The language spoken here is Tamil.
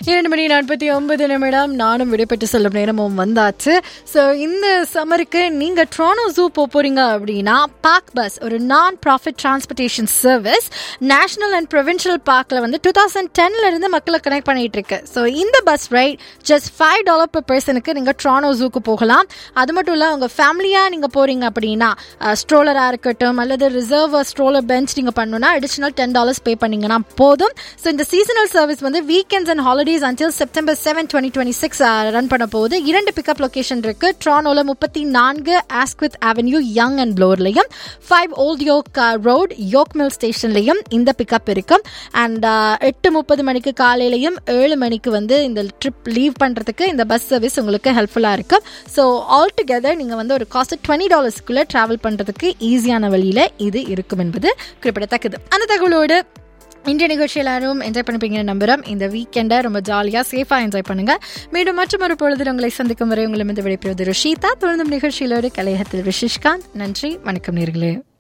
இரண்டு மணி நாற்பத்தி ஒன்பது நிமிடம் நானும் விடைபெற்று செல்லும் நேரமும் வந்தாச்சு ஸோ இந்த சம்மருக்கு நீங்க ட்ரானோ ஜூ போக போறீங்க அப்படின்னா பார்க் பஸ் ஒரு non profit transportation service national and provincial பார்க்ல வந்து டூ தௌசண்ட் டென்ல இருந்து மக்களை கனெக்ட் பண்ணிட்டு இருக்கு ஸோ இந்த bus ride just five dollar per பர்சனுக்கு நீங்க ட்ரானோ ஜூக்கு போகலாம் அது மட்டும் இல்ல உங்க ஃபேமிலியா நீங்க போறீங்க அப்படின்னா ஸ்ட்ரோலரா இருக்கட்டும் அல்லது ரிசர்வ் ஸ்ட்ரோலர் பெஞ்ச் நீங்க பண்ணணும்னா அடிஷனல் டென் டாலர்ஸ் பே பண்ணீங்கன்னா போதும் ஸோ இந்த சீசனல் சர்வீஸ் வந்து weekends and holidays until September seven twenty twenty six run பண்ண போகுது இரண்டு பிக்கப் லொகேஷன் இருக்கு ட்ரானோல முப்பத்தி நான்கு ஆஸ்குவித் அவென்யூ யங் அண்ட் ப்ளோர்லையும் five old York road York mill ஸ்டேஷன்லையும் இந்த பிக்கப் இருக்கும் அண்ட் எட்டு முப்பது மணிக்கு காலையிலையும் ஏழு மணிக்கு வந்து இந்த ட்ரிப் லீவ் பண்ணுறதுக்கு இந்த பஸ் சர்வீஸ் உங்களுக்கு ஹெல்ப்ஃபுல்லாக இருக்கும் ஸோ ஆல் டுகெதர் நீங்கள் வந்து ஒரு காஸ்ட் டுவெண்ட்டி டாலர்ஸ்க்குள்ளே ட்ராவல் பண்ணுறதுக்கு ஈஸியான வழியில் இது இருக்கும் என்பது குறிப்பிடத்தக்கது அந்த தகவலோடு இன்றைய நிகழ்ச்சி எல்லாரும் என்ஜாய் பண்ணிப்பீங்கன்னு நம்புறோம் இந்த வீக்கெண்டை ரொம்ப ஜாலியாக சேஃபாக என்ஜாய் பண்ணுங்க மீண்டும் மற்றும் ஒரு பொழுது உங்களை சந்திக்கும் வரை உங்களை வந்து விடைபெறுவது ருஷிதா தொடர்ந்தும் நிகழ்ச்சியிலோடு கலையகத்தில் ரிஷிஷ்காந்த் நன்றி வணக்கம் நேர்களே